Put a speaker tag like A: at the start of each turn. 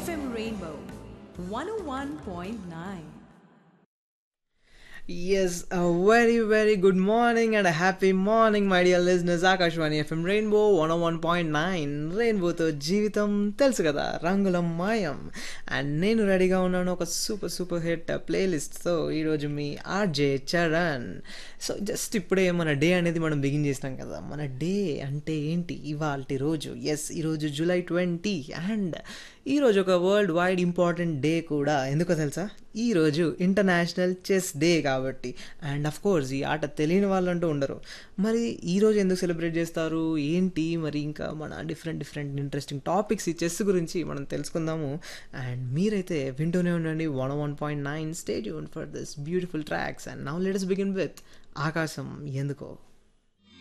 A: FM Rainbow 101.9.
B: Yes, a very, very good morning and a happy morning, my dear listeners. Akashwani FM Rainbow 101.9 రెయిన్బోతో జీవితం తెలుసు కదా రంగుల మాయం అండ్ నేను రెడీగా ఉన్నాను ఒక సూపర్ సూపర్ హిట్ ప్లేలిస్ట్తో ఈరోజు మీ ఆర్జే చరణ్ సో జస్ట్ ఇప్పుడే మన డే అనేది మనం బిగిన్ చేసినాం కదా మన డే అంటే ఏంటి ఇవాళ రోజు ఎస్ ఈరోజు జూలై ట్వంటీ అండ్ ఈరోజు ఒక వరల్డ్ వైడ్ ఇంపార్టెంట్ డే కూడా ఎందుకో తెలుసా ఈరోజు ఇంటర్నేషనల్ చెస్ డే కాబట్టి అండ్ అఫ్ కోర్స్ ఈ ఆట తెలియని వాళ్ళంటూ ఉండరు మరి ఈరోజు ఎందుకు సెలబ్రేట్ చేస్తారు ఏంటి మరి ఇంకా మన డిఫరెంట్ డిఫరెంట్ ఇంట్రెస్టింగ్ టాపిక్స్ ఈ చెస్ గురించి మనం తెలుసుకుందాము అండ్ మీరైతే వింటూనే ఉండండి one one point nine stay tuned for this beautiful tracks and now let us begin with ఆకాశం ఎందుకో